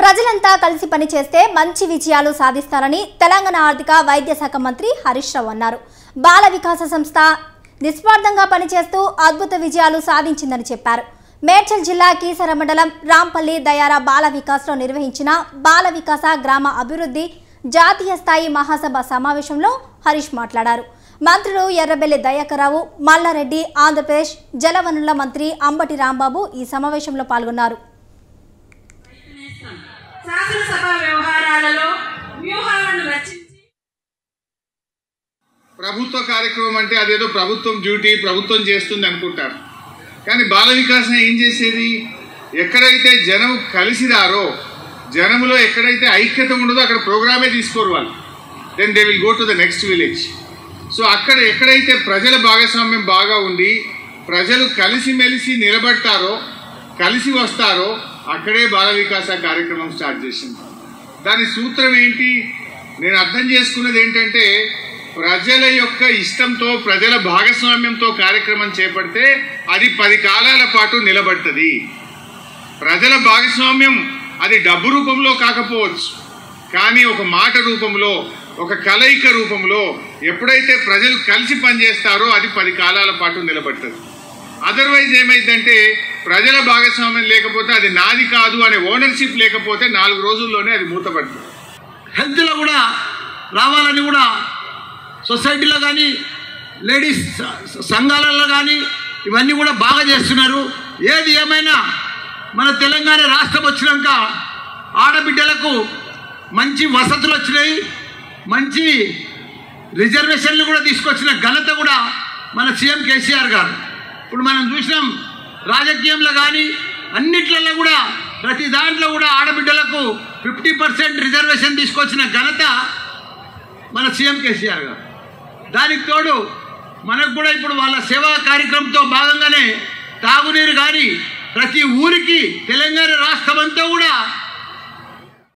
ప్రజలంతా కలిసి పనిచేస్తే మంచి విజయాలు సాధిస్తారని తెలంగాణ ఆర్థిక వైద్య శాఖ మంత్రి హరీష్ రావు అన్నారు బాల వికాస సంస్థ నిస్వార్థంగా పనిచేస్తూ అద్భుత విజయాలు సాధించిందని చెప్పారు మేడ్చల్ జిల్లా కీసర మండలం రాంపల్లి దయార బాల వికాస్లో నిర్వహించిన బాల వికాస గ్రామ అభివృద్ధి జాతీయ స్థాయి మహాసభ సమావేశంలో హరీష్ మాట్లాడారు మంత్రులు ఎర్రబెల్లి దయాకర్రావు మల్లారెడ్డి ఆంధ్రప్రదేశ్ జలవనరుల మంత్రి అంబటి రాంబాబు ఈ సమావేశంలో పాల్గొన్నారు శాసనసభ వ్యవహారాలలో వ్యూహాలను రచించి ప్రభుత్వ కార్యక్రమం అంటే అదేదో ప్రభుత్వం డ్యూటీ ప్రభుత్వం చేస్తుంది అనుకుంటారు కానీ బాల వికాసం ఏం చేసేది ఎక్కడైతే జనం కలిసిరారో జనములో ఎక్కడైతే ఐక్యత ఉండదో అక్కడ ప్రోగ్రామే తీసుకోరు వాళ్ళు then they will go to the next village so అక్కడ ఎక్కడైతే ప్రజల భాగస్వామ్యం బాగా ఉండి ప్రజలు కలిసిమెలిసి నిలబడతారో కలిసి వస్తారో అక్కడే బాల వికాస కార్యక్రమం స్టార్ట్ చేసింది దాని సూత్రం ఏంటి నేను అర్థం చేసుకున్నది ఏంటంటే ప్రజల యొక్క ఇష్టంతో ప్రజల భాగస్వామ్యంతో కార్యక్రమం చేపడితే అది పది కాలాల పాటు నిలబడుతుంది ప్రజల భాగస్వామ్యం అది డబ్బు రూపంలో కాకపోవచ్చు కానీ ఒక మాట రూపంలో ఒక కలయిక రూపంలో ఎప్పుడైతే ప్రజలు కలిసి పనిచేస్తారో అది పది కాలాల పాటు నిలబడుతుంది అదర్వైజ్ ఏమైందంటే ప్రజల భాగస్వామ్యం లేకపోతే అది నాది కాదు అనే ఓనర్షిప్ లేకపోతే నాలుగు రోజుల్లోనే అది మూతపడుతుంది హెల్త్లో కూడా రావాలని కూడా సొసైటీలో కానీ లేడీస్ స- సంఘాలలో కానీ ఇవన్నీ కూడా బాగా చేస్తున్నారు ఏది ఏమైనా మన తెలంగాణ రాష్ట్రం వచ్చినాక ఆడబిడ్డలకు మంచి వసతులు వచ్చినాయి మంచి రిజర్వేషన్లు కూడా తీసుకొచ్చిన ఘనత కూడా మన సీఎం కేసీఆర్ గారు ఇప్పుడు మనం చూసినాం రాజకీయంలో కానీ అన్నిట్లలో కూడా ప్రతి దాంట్లో కూడా ఆడబిడ్డలకు ఫిఫ్టీ పర్సెంట్ రిజర్వేషన్ తీసుకొచ్చిన ఘనత మన సీఎం కేసీఆర్ గారు దానికి తోడు మనకు కూడా ఇప్పుడు వాళ్ళ సేవా కార్యక్రమంతో భాగంగానే తాగునీరు కానీ ప్రతి ఊరికి తెలంగాణ రాష్ట్రం అంతా కూడా